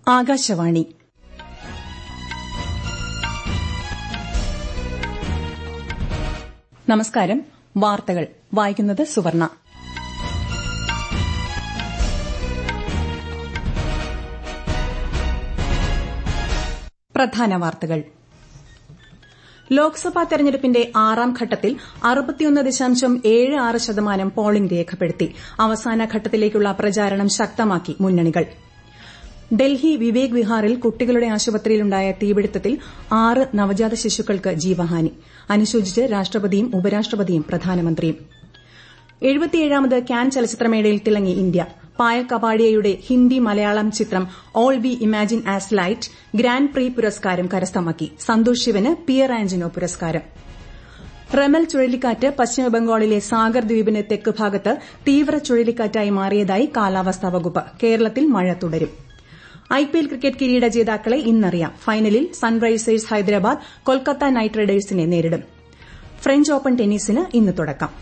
ആകാശവാണി നമസ്കാരം വാർത്തകൾ വായിക്കുന്നത് സുവർണ പ്രധാന വാർത്തകൾ ലോക്സഭാ തെരഞ്ഞെടുപ്പിന്റെ ആറാം ഘട്ടത്തിൽ അറുപത്തിയൊന്ന് ദശാംശം ഏഴ് ആറ് ശതമാനം പോളിംഗ് രേഖപ്പെടുത്തി അവസാന ഘട്ടത്തിലേക്കുള്ള പ്രചാരണം ശക്തമാക്കി മുന്നണികൾ ഡൽഹി വിവേക് വിഹാറിൽ കുട്ടികളുടെ ആശുപത്രിയിലുണ്ടായ തീപിടുത്തത്തിൽ ആറ് നവജാത ശിശുക്കൾക്ക് ജീവഹാനി അനുശോചിച്ച് രാഷ്ട്രപതിയും ഉപരാഷ്ട്രപതിയും പ്രധാനമന്ത്രിയും എഴുപത്തിയേഴാമത് കാൻ ചലച്ചിത്രമേളയിൽ തിളങ്ങി ഇന്ത്യ പായൽ കപാഡിയയുടെ ഹിന്ദി മലയാളം ചിത്രം all we imagine as light grand prix പുരസ്കാരം കരസ്ഥമാക്കി സന്തോഷ് ശിവന് പിയർ ആന്റിനോ പുരസ്കാരം റെമൽ ചുഴലിക്കാറ്റ് പശ്ചിമബംഗാളിലെ സാഗർ ദ്വീപിന് തെക്ക് ഭാഗത്ത് തീവ്ര ചുഴലിക്കാറ്റായി മാറിയതായി കാലാവസ്ഥാ വകുപ്പ് കേരളത്തിൽ മഴ തുടരും ഐപിഎൽ ക്രിക്കറ്റ് കിരീട ജേതാക്കളെ ഇന്നറിയാം ഫൈനലിൽ സൺറൈസേഴ്സ് ഹൈദരാബാദ് കൊൽക്കത്ത നൈറ്റ് റൈഡേഴ്സിനെ നേരിടും ഫ്രഞ്ച് ഓപ്പൺ ടെന്നീസിന് ഇന്ന് തുടക്കം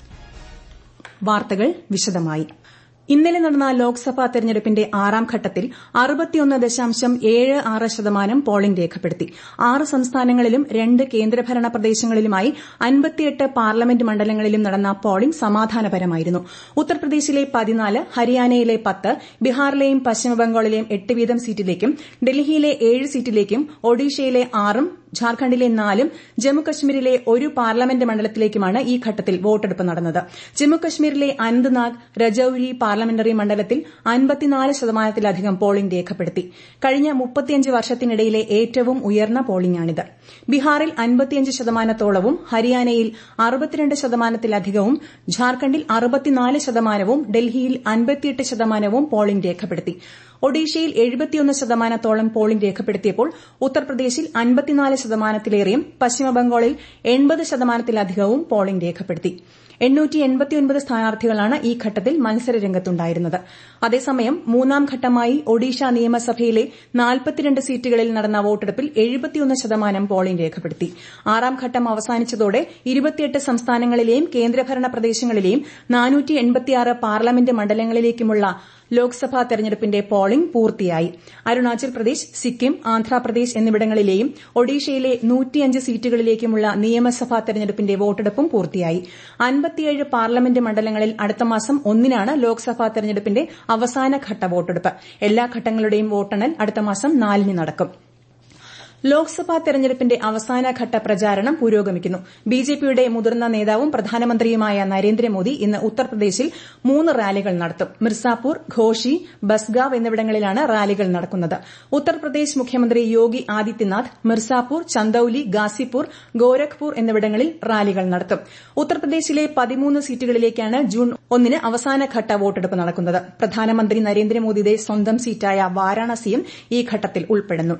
വാർത്തകൾ വിശദമായി ഇന്നലെ നടന്ന ലോക്സഭാ തെരഞ്ഞെടുപ്പിന്റെ ആറാം ഘട്ടത്തിൽ അറുപത്തിയൊന്ന് ദശാംശം ഏഴ് ആറ് ശതമാനം പോളിംഗ് രേഖപ്പെടുത്തി ആറ് സംസ്ഥാനങ്ങളിലും രണ്ട് കേന്ദ്രഭരണ പ്രദേശങ്ങളിലുമായി അൻപത്തിയെട്ട് പാർലമെന്റ് മണ്ഡലങ്ങളിലും നടന്ന പോളിംഗ് സമാധാനപരമായിരുന്നു ഉത്തർപ്രദേശിലെ പതിനാല് ഹരിയാനയിലെ പത്ത് ബീഹാറിലെയും പശ്ചിമബംഗാളിലെയും എട്ട് വീതം സീറ്റിലേക്കും ഡൽഹിയിലെ ഏഴ് സീറ്റിലേക്കും ഒഡീഷയിലെ ആറും ഝാർഖണ്ഡിലെ നാലും ജമ്മുകശ്മീരിലെ ഒരു പാർലമെന്റ് മണ്ഡലത്തിലേക്കുമാണ് ഈ ഘട്ടത്തിൽ വോട്ടെടുപ്പ് നടന്നത് ജമ്മുകശ്മീരിലെ അനന്ത്നാഗ് രജൌരി പാർലമെന്ററി മണ്ഡലത്തിൽ അൻപത്തിനാല് ശതമാനത്തിലധികം പോളിംഗ് രേഖപ്പെടുത്തി കഴിഞ്ഞ മുപ്പത്തിയഞ്ച് വർഷത്തിനിടയിലെ ഏറ്റവും ഉയർന്ന പോളിംഗാണിത് ബീഹാറിൽ അൻപത്തിയഞ്ച് ശതമാനത്തോളവും ഹരിയാനയിൽ അറുപത്തിരണ്ട് ശതമാനത്തിലധികവും ഝാർഖണ്ഡിൽ അറുപത്തിനാല് ശതമാനവും ഡൽഹിയിൽ അൻപത്തിയെട്ട് ശതമാനവും പോളിംഗ് രേഖപ്പെടുത്തി ഒഡീഷയിൽ എഴുപത്തിയൊന്ന് ശതമാനത്തോളം പോളിംഗ് രേഖപ്പെടുത്തിയപ്പോൾ ഉത്തർപ്രദേശിൽ അൻപത്തിനാല് ശതമാനത്തിലേറെയും പശ്ചിമബംഗാളിൽ എൺപത് ശതമാനത്തിലധികവും പോളിംഗ് രേഖപ്പെടുത്തി സ്ഥാനാർത്ഥികളാണ് ഈ ഘട്ടത്തിൽ മത്സരരംഗത്തുണ്ടായിരുന്നത് അതേസമയം മൂന്നാം ഘട്ടമായി ഒഡീഷ നിയമസഭയിലെ നാൽപ്പത്തിരണ്ട് സീറ്റുകളിൽ നടന്ന വോട്ടെടുപ്പിൽ എഴുപത്തിയൊന്ന് ശതമാനം പോളിംഗ് രേഖപ്പെടുത്തി ആറാം ഘട്ടം അവസാനിച്ചതോടെ ഇരുപത്തിയെട്ട് സംസ്ഥാനങ്ങളിലെയും കേന്ദ്രഭരണ പ്രദേശങ്ങളിലെയും പാർലമെന്റ് മണ്ഡലങ്ങളിലേക്കുമുള്ള ലോക്സഭാ തെരഞ്ഞെടുപ്പിന്റെ പോളിംഗ് പൂർത്തിയായി അരുണാചൽ പ്രദേശ് സിക്കിം ആന്ധ്രാപ്രദേശ് എന്നിവിടങ്ങളിലെയും ഒഡീഷയിലെ സീറ്റുകളിലേക്കുമുള്ള നിയമസഭാ തെരഞ്ഞെടുപ്പിന്റെ വോട്ടെടുപ്പും പൂർത്തിയായി അൻപത്തിയേഴ് പാർലമെന്റ് മണ്ഡലങ്ങളിൽ അടുത്ത മാസം ഒന്നിനാണ് ലോക്സഭാ തെരഞ്ഞെടുപ്പിന്റെ അവസാനഘട്ട വോട്ടെടുപ്പ് എല്ലാ ഘട്ടങ്ങളുടെയും വോട്ടെണ്ണൽ അടുത്ത മാസം നാലിന് നടക്കും ലോക്സഭാ തെരഞ്ഞെടുപ്പിന്റെ അവസാനഘട്ട പ്രചാരണം പുരോഗമിക്കുന്നു ബിജെപിയുടെ മുതിർന്ന നേതാവും പ്രധാനമന്ത്രിയുമായ നരേന്ദ്രമോദി ഇന്ന് ഉത്തർപ്രദേശിൽ മൂന്ന് റാലികൾ നടത്തും മിർസാപൂർ ഘോഷി ബസ്ഗാവ് എന്നിവിടങ്ങളിലാണ് റാലികൾ നടക്കുന്നത് ഉത്തർപ്രദേശ് മുഖ്യമന്ത്രി യോഗി ആദിത്യനാഥ് മിർസാപൂർ ചന്ദൌലി ഗാസിപൂർ ഗോരഖ്പൂർ എന്നിവിടങ്ങളിൽ റാലികൾ നടത്തും ഉത്തർപ്രദേശിലെ പതിമൂന്ന് സീറ്റുകളിലേക്കാണ് ജൂൺ ഒന്നിന് അവസാനഘട്ട വോട്ടെടുപ്പ് നടക്കുന്നത് പ്രധാനമന്ത്രി നരേന്ദ്രമോദിയുടെ സ്വന്തം സീറ്റായ വാരാണസിയും ഈ ഘട്ടത്തിൽ ഉൾപ്പെടുന്നു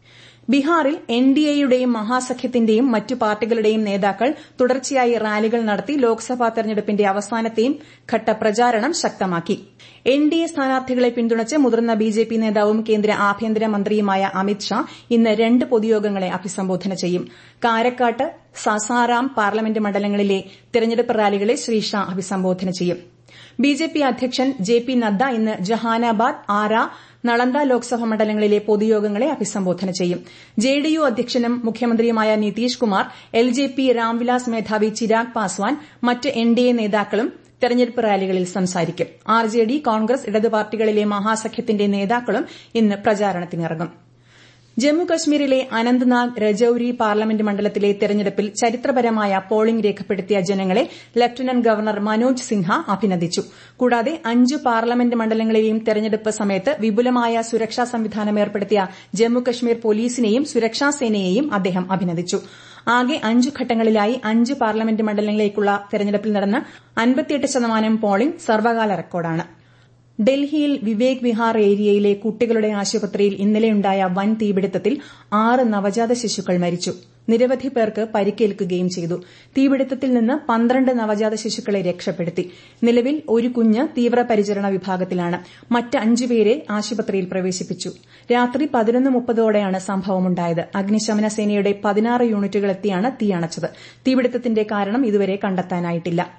ബീഹാറിൽ എൻഡിഎയുടെയും മഹാസഖ്യത്തിന്റെയും മറ്റു പാർട്ടികളുടെയും നേതാക്കൾ തുടർച്ചയായി റാലികൾ നടത്തി ലോക്സഭാ തെരഞ്ഞെടുപ്പിന്റെ അവസാനത്തെയും ഘട്ട പ്രചാരണം ശക്തമാക്കി എൻഡിഎ സ്ഥാനാർത്ഥികളെ പിന്തുണച്ച് മുതിർന്ന ബിജെപി നേതാവും കേന്ദ്ര ആഭ്യന്തര മന്ത്രിയുമായ അമിത് ഷാ ഇന്ന് രണ്ട് പൊതുയോഗങ്ങളെ അഭിസംബോധന ചെയ്യും കാരക്കാട്ട് സസാറാം പാർലമെന്റ് മണ്ഡലങ്ങളിലെ തെരഞ്ഞെടുപ്പ് റാലികളെ ശ്രീ ഷാ അഭിസംബോധന ചെയ്യും ബിജെപി അധ്യക്ഷൻ ജെ പി നദ്ദ ഇന്ന് ജഹാനാബാദ് ആര നളന്ദ ലോക്സഭാ മണ്ഡലങ്ങളിലെ പൊതുയോഗങ്ങളെ അഭിസംബോധന ചെയ്യും ജെഡിയു അധ്യക്ഷനും മുഖ്യമന്ത്രിയുമായ നിതീഷ് കുമാർ എൽജെപി രാംവിലാസ് മേധാവി ചിരാഗ് പാസ്വാൻ മറ്റ് എൻഡിഎ നേതാക്കളും തെരഞ്ഞെടുപ്പ് റാലികളിൽ സംസാരിക്കും ആർജെഡി കോൺഗ്രസ് ഇടതു പാർട്ടികളിലെ മഹാസഖ്യത്തിന്റെ നേതാക്കളും ഇന്ന് പ്രചാരണത്തിനിറങ്ങും ജമ്മുകശ്മീരിലെ അനന്ത്നാഗ് രജൌരി പാർലമെന്റ് മണ്ഡലത്തിലെ തെരഞ്ഞെടുപ്പിൽ ചരിത്രപരമായ പോളിംഗ് രേഖപ്പെടുത്തിയ ജനങ്ങളെ ലഫ്റ്റനന്റ് ഗവർണർ മനോജ് സിൻഹ അഭിനന്ദിച്ചു കൂടാതെ അഞ്ച് പാർലമെന്റ് മണ്ഡലങ്ങളിലെയും തെരഞ്ഞെടുപ്പ് സമയത്ത് വിപുലമായ സുരക്ഷാ സംവിധാനം ഏർപ്പെടുത്തിയ ജമ്മുകശ്മീർ പോലീസിനെയും സുരക്ഷാസേനയെയും അദ്ദേഹം അഭിനന്ദിച്ചു ആകെ അഞ്ച് ഘട്ടങ്ങളിലായി അഞ്ച് പാർലമെന്റ് മണ്ഡലങ്ങളിലേക്കുള്ള തെരഞ്ഞെടുപ്പിൽ നടന്ന അൻപത്തിയെട്ട് ശതമാനം പോളിംഗ് സർവകാല റെക്കോർഡാണ് ഡൽഹിയിൽ വിവേക് വിഹാർ ഏരിയയിലെ കുട്ടികളുടെ ആശുപത്രിയിൽ ഇന്നലെയുണ്ടായ വൻ തീപിടുത്തത്തിൽ ആറ് നവജാത ശിശുക്കൾ മരിച്ചു നിരവധി പേർക്ക് പരിക്കേൽക്കുകയും ചെയ്തു തീപിടുത്തത്തിൽ നിന്ന് പന്ത്രണ്ട് നവജാത ശിശുക്കളെ രക്ഷപ്പെടുത്തി നിലവിൽ ഒരു കുഞ്ഞ് തീവ്രപരിചരണ വിഭാഗത്തിലാണ് മറ്റ് അഞ്ചുപേരെ ആശുപത്രിയിൽ പ്രവേശിപ്പിച്ചു രാത്രി പതിനൊന്ന് മുപ്പതോടെയാണ് സംഭവമുണ്ടായത് അഗ്നിശമന സേനയുടെ പതിനാറ് യൂണിറ്റുകൾ എത്തിയാണ് തീയണച്ചത് തീപിടുത്തത്തിന്റെ കാരണം ഇതുവരെ കണ്ടെത്താനായിട്ടില്ല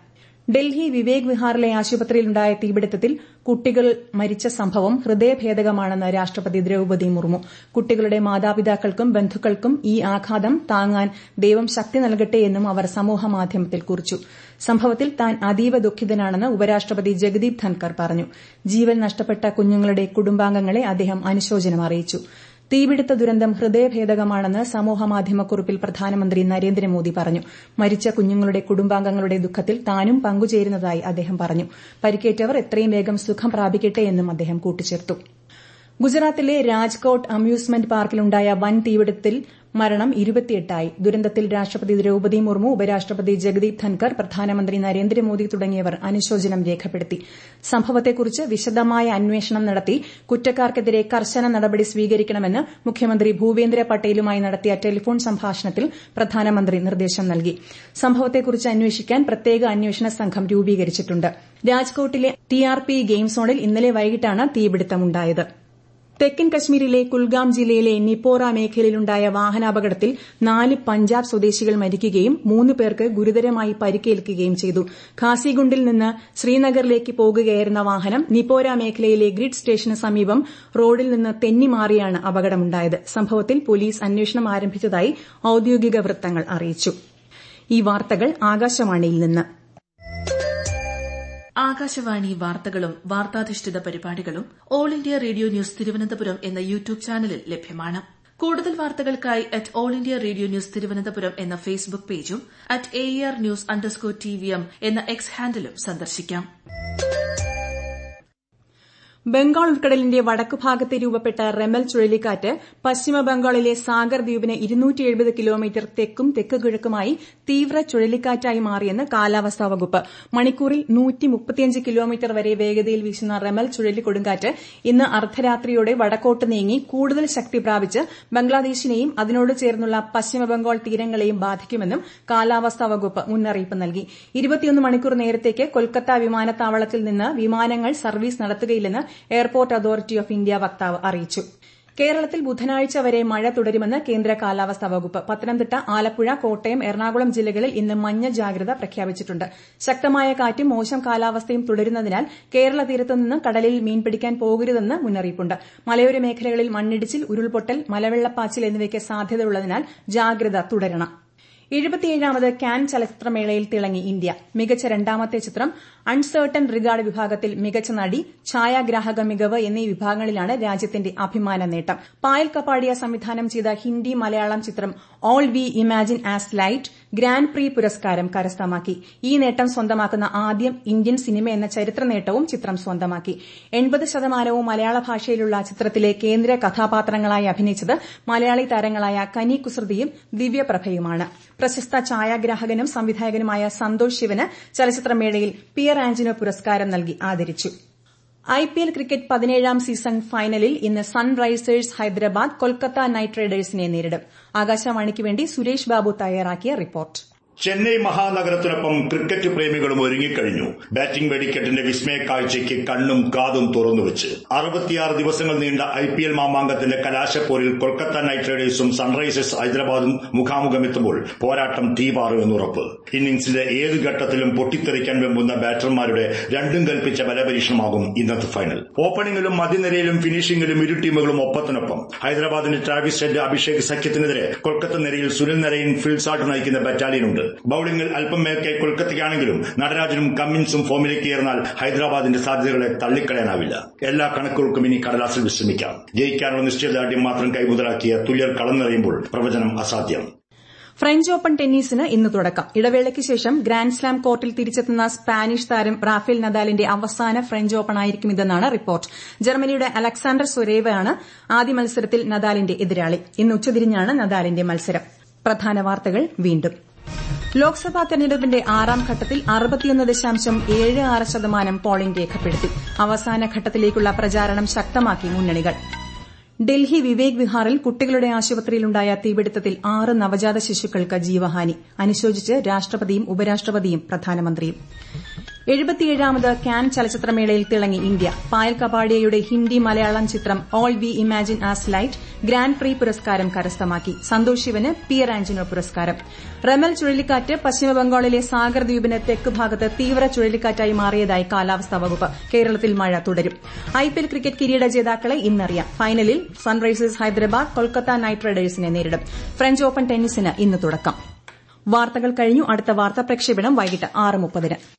ഡൽഹി വിവേക് വിഹാറിലെ ആശുപത്രിയിലുണ്ടായ തീപിടുത്തത്തിൽ കുട്ടികൾ മരിച്ച സംഭവം ഹൃദയഭേദകമാണെന്ന് രാഷ്ട്രപതി ദ്രൌപതി മുർമു കുട്ടികളുടെ മാതാപിതാക്കൾക്കും ബന്ധുക്കൾക്കും ഈ ആഘാതം താങ്ങാൻ ദൈവം ശക്തി നൽകട്ടെയെന്നും അവർ സമൂഹമാധ്യമത്തിൽ കുറിച്ചു സംഭവത്തിൽ താൻ അതീവ ദുഃഖിതനാണെന്ന് ഉപരാഷ്ട്രപതി ജഗദീപ് ധൻകർ പറഞ്ഞു ജീവൻ നഷ്ടപ്പെട്ട കുഞ്ഞുങ്ങളുടെ കുടുംബാംഗങ്ങളെ അദ്ദേഹം അനുശോചനം അറിയിച്ചു തീപിടുത്ത ദുരന്തം ഹൃദയഭേദകമാണെന്ന് സമൂഹമാധ്യമക്കുറിപ്പിൽ പ്രധാനമന്ത്രി നരേന്ദ്രമോദി പറഞ്ഞു മരിച്ച കുഞ്ഞുങ്ങളുടെ കുടുംബാംഗങ്ങളുടെ ദുഃഖത്തിൽ താനും പങ്കുചേരുന്നതായി അദ്ദേഹം പറഞ്ഞു പരിക്കേറ്റവർ എത്രയും വേഗം സുഖം പ്രാപിക്കട്ടെയെന്നും അദ്ദേഹം കൂട്ടിച്ചേർത്തു ഗുജറാത്തിലെ രാജ്കോട്ട് അമ്യൂസ്മെന്റ് പാർക്കിലുണ്ടായ വൻ തീപിടുത്തത്തിൽ മരണം ഇരുപത്തിയെട്ടായി ദുരന്തത്തിൽ രാഷ്ട്രപതി ദ്രൌപതി മുർമു ഉപരാഷ്ട്രപതി ജഗദീപ് ധൻകർ പ്രധാനമന്ത്രി നരേന്ദ്രമോദി തുടങ്ങിയവർ അനുശോചനം രേഖപ്പെടുത്തി സംഭവത്തെക്കുറിച്ച് വിശദമായ അന്വേഷണം നടത്തി കുറ്റക്കാർക്കെതിരെ കർശന നടപടി സ്വീകരിക്കണമെന്ന് മുഖ്യമന്ത്രി ഭൂപേന്ദ്ര പട്ടേലുമായി നടത്തിയ ടെലിഫോൺ സംഭാഷണത്തിൽ പ്രധാനമന്ത്രി നിർദ്ദേശം നൽകി സംഭവത്തെക്കുറിച്ച് അന്വേഷിക്കാൻ പ്രത്യേക അന്വേഷണ സംഘം രൂപീകരിച്ചിട്ടുണ്ട് രാജ്കോട്ടിലെ ടിആർപി ഗെയിം സോണിൽ ഇന്നലെ വൈകിട്ടാണ് തീപിടുത്തമുണ്ടായത് തെക്കൻ കശ്മീരിലെ കുൽഗാം ജില്ലയിലെ നിപ്പോറ മേഖലയിലുണ്ടായ വാഹനാപകടത്തിൽ നാല് പഞ്ചാബ് സ്വദേശികൾ മരിക്കുകയും മൂന്ന് പേർക്ക് ഗുരുതരമായി പരിക്കേൽക്കുകയും ചെയ്തു ഖാസിഗുണ്ടിൽ നിന്ന് ശ്രീനഗറിലേക്ക് പോകുകയായിരുന്ന വാഹനം നിപ്പോര മേഖലയിലെ ഗ്രിഡ് സ്റ്റേഷന് സമീപം റോഡിൽ നിന്ന് തെന്നിമാറിയാണ് അപകടമുണ്ടായത് സംഭവത്തിൽ പോലീസ് അന്വേഷണം ആരംഭിച്ചതായി ഔദ്യോഗിക വൃത്തങ്ങൾ അറിയിച്ചു ഈ വാർത്തകൾ ആകാശവാണിയിൽ നിന്ന് ആകാശവാണി വാർത്തകളും വാർത്താധിഷ്ഠിത പരിപാടികളും All India Radio news Thiruvananthapuram എന്ന യൂട്യൂബ് ചാനലിൽ ലഭ്യമാണ് കൂടുതൽ വാർത്തകൾക്കായി at All India Radio news Thiruvananthapuram എന്ന ഫേസ്ബുക്ക് പേജും at A R news underscore T V M എന്ന എക്സ് ഹാൻഡിലും സന്ദർശിക്കാം ബംഗാൾ ഉൾക്കടലിന്റെ വടക്കുഭാഗത്ത് രൂപപ്പെട്ട റെമൽ ചുഴലിക്കാറ്റ് പശ്ചിമ ബംഗാളിലെ സാഗർ ദ്വീപിന് കിലോമീറ്റർ തെക്കും തെക്ക് കിഴക്കുമായി തീവ്ര ചുഴലിക്കാറ്റായി മാറിയെന്ന് കാലാവസ്ഥാ വകുപ്പ് മണിക്കൂറിൽ കിലോമീറ്റർ വരെ വേഗതയിൽ വീശുന്ന റെമൽ ചുഴലിക്കൊടുങ്കാറ്റ് ഇന്ന് അർദ്ധരാത്രിയോടെ വടക്കോട്ട് നീങ്ങി കൂടുതൽ ശക്തി പ്രാപിച്ച് ബംഗ്ലാദേശിനെയും അതിനോട് ചേർന്നുള്ള പശ്ചിമബംഗാൾ തീരങ്ങളെയും ബാധിക്കുമെന്നും കാലാവസ്ഥാ വകുപ്പ് മുന്നറിയിപ്പ് നൽകി മണിക്കൂർ നേരത്തേക്ക് കൊൽക്കത്ത വിമാനത്താവളത്തിൽ നിന്ന് വിമാനങ്ങൾ സർവീസ് നടത്തുകയില്ലെന്ന് എയർപോർട്ട് അതോറിറ്റി ഓഫ് ഇന്ത്യ വക്താവ് അറിയിച്ചു കേരളത്തിൽ ബുധനാഴ്ച വരെ മഴ തുടരുമെന്ന് കേന്ദ്ര കാലാവസ്ഥാ വകുപ്പ് പത്തനംതിട്ട ആലപ്പുഴ കോട്ടയം എറണാകുളം ജില്ലകളിൽ ഇന്ന് മഞ്ഞ ജാഗ്രത പ്രഖ്യാപിച്ചിട്ടുണ്ട് ശക്തമായ കാറ്റും മോശം കാലാവസ്ഥയും തുടരുന്നതിനാൽ കേരള തീരത്തുനിന്ന് കടലിൽ മീൻപിടിക്കാൻ പോകരുതെന്ന് മുന്നറിയിപ്പുണ്ട് മലയോര മേഖലകളിൽ മണ്ണിടിച്ചിൽ ഉരുൾപൊട്ടൽ മലവെള്ളപ്പാച്ചിൽ എന്നിവയ്ക്ക് സാധ്യതയുള്ളതിനാൽ ജാഗ്രത തുടരണം എഴുപത്തിയേഴാമത് കാൻ ചലച്ചിത്രമേളയിൽ തിളങ്ങി ഇന്ത്യ മികച്ച രണ്ടാമത്തെ ചിത്രം അൺസേർട്ടൺ റിഗാർഡ് വിഭാഗത്തിൽ മികച്ച നടി ഛായാഗ്രാഹക മികവ് എന്നീ വിഭാഗങ്ങളിലാണ് രാജ്യത്തിന്റെ അഭിമാന നേട്ടം പായൽ കപ്പാടിയ സംവിധാനം ചെയ്ത ഹിന്ദി മലയാളം ചിത്രം all we imagine as light grand prix പുരസ്കാരം കരസ്ഥമാക്കി ഈ നേട്ടം സ്വന്തമാക്കുന്ന ആദ്യം ഇന്ത്യൻ സിനിമ എന്ന ചരിത്ര നേട്ടവും ചിത്രം സ്വന്തമാക്കി എൺപത് ശതമാനവും മലയാള ഭാഷയിലുള്ള ചിത്രത്തിലെ കേന്ദ്ര കഥാപാത്രങ്ങളായി അഭിനയിച്ചത് മലയാളി താരങ്ങളായ കനി കുസൃതിയും ദിവ്യപ്രഭയുമാണ് പ്രശസ്ത ഛായാഗ്രാഹകനും സംവിധായകനുമായ സന്തോഷ് ശിവന് ചലച്ചിത്രമേളയിൽ പിയർ ആന്റിനോ പുരസ്കാരം നൽകി ആദരിച്ചു ഐപിഎൽ ക്രിക്കറ്റ് പതിനേഴാം സീസൺ ഫൈനലിൽ ഇന്ന് സൺറൈസേഴ്സ് ഹൈദരാബാദ് കൊൽക്കത്ത നൈറ്റ് റൈഡേഴ്സിനെ നേരിടും ആകാശവാണിക്ക് വേണ്ടി സുരേഷ് ബാബു തയ്യാറാക്കിയ റിപ്പോർട്ട് ചെന്നൈ മഹാനഗരത്തിനൊപ്പം ക്രിക്കറ്റ് പ്രേമികളും ഒരുങ്ങിക്കഴിഞ്ഞു ബാറ്റിംഗ് വെടിക്കെട്ടിന്റെ വിസ്മയ കാഴ്ചയ്ക്ക് കണ്ണും കാതും തുറന്നുവെച്ച് അറുപത്തിയാറ് ദിവസങ്ങൾ നീണ്ട ഐ പി എൽ മാമാങ്കത്തിന്റെ കലാശപ്പോരിൽ കൊൽക്കത്ത നൈറ്റ് റൈഡേഴ്സും സൺറൈസേഴ്സ് ഹൈദരാബാദും മുഖാമുഖമെത്തുമ്പോൾ പോരാട്ടം തീപാറുമെന്നുറപ്പ് ഇന്നിംഗ്സിന്റെ ഏത് ഘട്ടത്തിലും പൊട്ടിത്തെറിക്കാൻ വെമ്പുന്ന ബാറ്റർമാരുടെ രണ്ടും കൽപ്പിച്ച ബലപരീക്ഷണമാകും ഇന്നത്തെ ഫൈനൽ ഓപ്പണിംഗിലും മധ്യനിരയിലും ഫിനിഷിംഗിലും ഇരു ടീമുകളും ഒപ്പത്തിനൊപ്പം ഹൈദരാബാദിന്റെ ട്രാവിസ് ഹെഡ് അഭിഷേക് സഖ്യത്തിനെതിരെ കൊൽക്കത്ത നിരയിൽ സുനിൽ നരയിൻ ഫിൽസാട്ട് നയിക്കുന്ന ബറ്റാലിയനുണ്ട് ബൌളിംഗിൽ അല്പം മേൽക്കൈ കൊൽക്കത്തയ്ക്കാണെങ്കിലും നടരാജനും കമ്മിൻസും ഫോമിലേക്ക് ഏർന്നാൽ ഹൈദരാബാദിന്റെ സാധ്യതകളെ തള്ളിക്കളയാനാവില്ല എല്ലാ കണക്കുകൾക്കും ഇനി കടലാസിൽ വിശ്രമിക്കാം ജയിക്കാനുള്ള നിശ്ചയദാർഢ്യം മാത്രം കൈമുതലാക്കിയ തുല്യർ കളം നിറയുമ്പോൾ പ്രവചനം അസാധ്യം ഫ്രഞ്ച് ഓപ്പൺ ടെന്നീസിന് ഇന്ന് തുടക്കം ഇടവേളയ്ക്ക് ശേഷം ഗ്രാൻഡ്സ്ലാം കോർട്ടിൽ തിരിച്ചെത്തുന്ന സ്പാനിഷ് താരം റാഫേൽ നദാലിന്റെ അവസാന ഫ്രഞ്ച് ഓപ്പൺ ആയിരിക്കും ഇതെന്നാണ് റിപ്പോർട്ട് ജർമ്മനിയുടെ അലക്സാണ്ടർ സൊരേവയാണ് ആദ്യ മത്സരത്തിൽ നദാലിന്റെ എതിരാളി ഇന്ന് ഉച്ചതിരിഞ്ഞാണ് നദാലിന്റെ മത്സരം പ്രധാന വാർത്തകൾ വീണ്ടും ലോക്സഭാ തെരഞ്ഞെടുപ്പിന്റെ ആറാം ഘട്ടത്തിൽ അറുപത്തിയൊന്ന് ദശാംശം ഏഴ് ആറ് ശതമാനം പോളിംഗ് രേഖപ്പെടുത്തി അവസാന ഘട്ടത്തിലേക്കുള്ള പ്രചാരണം ശക്തമാക്കി മുന്നണികൾ ഡൽഹി വിവേക് വിഹാറിൽ കുട്ടികളുടെ ആശുപത്രിയിലുണ്ടായ തീപിടുത്തത്തിൽ ആറ് നവജാത ശിശുക്കൾക്ക് ജീവഹാനി അനുശോചിച്ച് രാഷ്ട്രപതിയും ഉപരാഷ്ട്രപതിയും പ്രധാനമന്ത്രിയും എഴുപത്തിയേഴാമത് കാൻ ചലച്ചിത്രമേളയിൽ തിളങ്ങി ഇന്ത്യ പായൽ കപാഡിയയുടെ ഹിന്ദി മലയാളം ചിത്രം all we imagine as light grand prix പുരസ്കാരം കരസ്ഥമാക്കി സന്തോഷ് ശിവന് പിയർ ആന്റിനോ പുരസ്കാരം റെമൽ ചുഴലിക്കാറ്റ് പശ്ചിമബംഗാളിലെ സാഗർ ദ്വീപിന് തെക്ക് ഭാഗത്ത് തീവ്ര ചുഴലിക്കാറ്റായി മാറിയതായി കാലാവസ്ഥാ വകുപ്പ് കേരളത്തിൽ മഴ തുടരും ഐപിഎൽ ക്രിക്കറ്റ് കിരീട ജേതാക്കളെ ഇന്നറിയാം ഫൈനലിൽ സൺറൈസേഴ്സ് ഹൈദരാബാദ് കൊൽക്കത്ത നൈറ്റ് റൈഡേഴ്സിനെ നേരിടും ഫ്രഞ്ച് ഓപ്പൺ ടെന്നീസിന് ഇന്ന് തുടക്കം വാർത്തകൾ കഴിഞ്ഞു അടുത്ത വാർത്താ പ്രക്ഷേപണം വൈകിട്ട് ആറ് മുപ്പതിന്